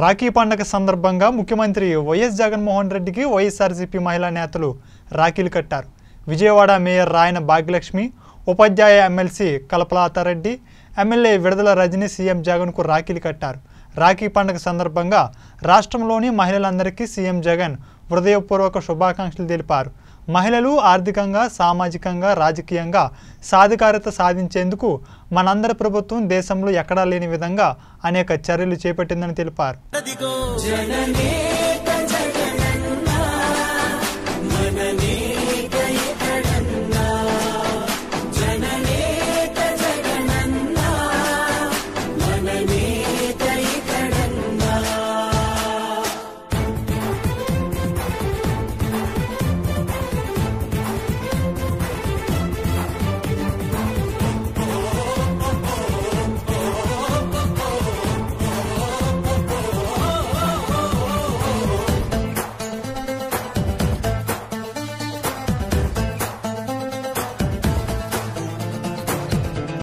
రాఖీ పండగ సందర్భంగా ముఖ్యమంత్రి వైఎస్ జగన్మోహన్ రెడ్డికి వైఎస్ఆర్సీపీ మహిళా నేతలు రాఖీలు కట్టారు విజయవాడ మేయర్ రాయన భాగ్యలక్ష్మి ఉపాధ్యాయ ఎమ్మెల్సీ కల్పలాతారెడ్డి ఎమ్మెల్యే విడుదల రజని సీఎం జగన్కు రాఖీలు కట్టారు రాఖీ పండుగ సందర్భంగా రాష్ట్రంలోని మహిళలందరికీ సీఎం జగన్ హృదయపూర్వక శుభాకాంక్షలు తెలిపారు మహిళలు ఆర్థికంగా సామాజికంగా రాజకీయంగా సాధికారత సాధించేందుకు మనందరి ప్రభుత్వం దేశంలో ఎక్కడా లేని విధంగా అనేక చర్యలు చేపట్టిందని తెలిపారు అదిగో జననే